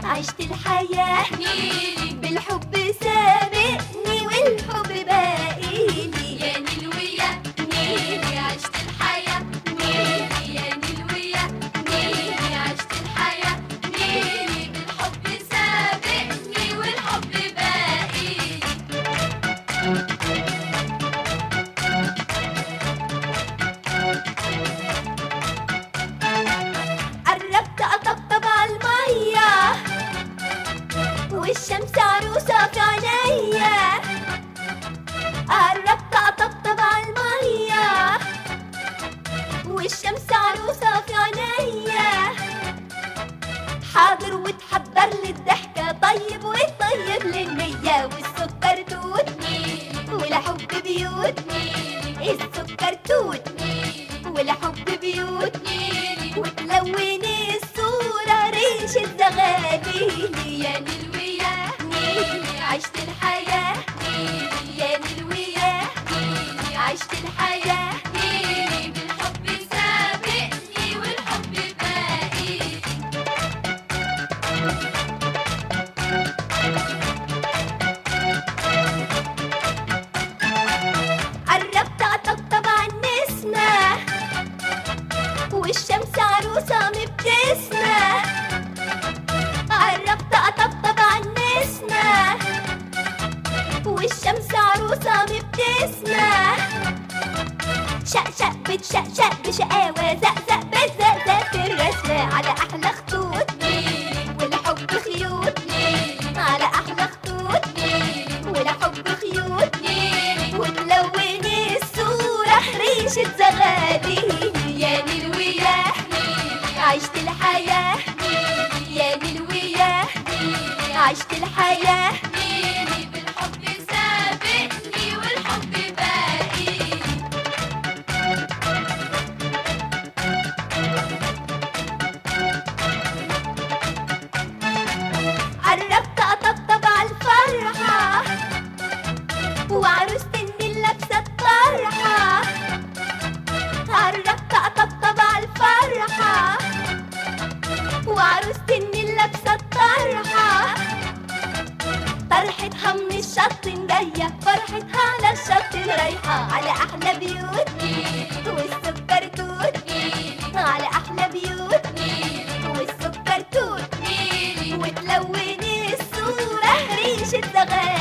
عشت الحياة نيلي بالحب سابقني والحب باقيلي يا نلوية نيلي عشت الحياة نيلي يا نلوية نيلي عشت الحياة نيلي بالحب سابقني والحب باقيلي قربت أطبطب على المية والشمس عروسة في عينيا قربت أطبطب على المية والشمس عروسة في عينيا حاضر وتحضر لي الضحكة طيب وطيب للنية والسكر توت نيلي والحب بيوت نيلي السكر توت نيلي والحب بيوت نيلي وتلوني الصورة ريش الزغاليل يا نلوية نيلي عشت الحياة نيلي يا نلوية نيلي عشت الحياة نيلي بالحب سابقني والحب باقيلي قربت أطبطب على النسمة والشمس عروسة مبتسمة قربت أطبطب على النسمة والشمس عروسة مبتسمة شقشق بتشقشق بشقاوة زقزق بتزقزق في الرسمة على أحلى خطوط نيلي والحب خيوط نيلي على أحلى خطوط نيلي والحب خيوط نيلي وتلوني الصورة ريشة زغاليل يا نلوية نيلي عشت الحياة نيلي يا نلوية نيلي عشت الحياة نيلي بالحب سابقني والحب باقيلي قربت أطبطب على الفرحة وعروسة النيل لابسة الطرحة قربت أطبطب على الفرحة وعروسة النيل لابسة الطرحة طرحتها من الشط جاية فرحتها على الشط رايحة على أحلى بيوت نيلي والسكر توت نيلي على أحلى بيوت نيلي والسكر توت نيلي وتلوني الصورة ريشة زغاليل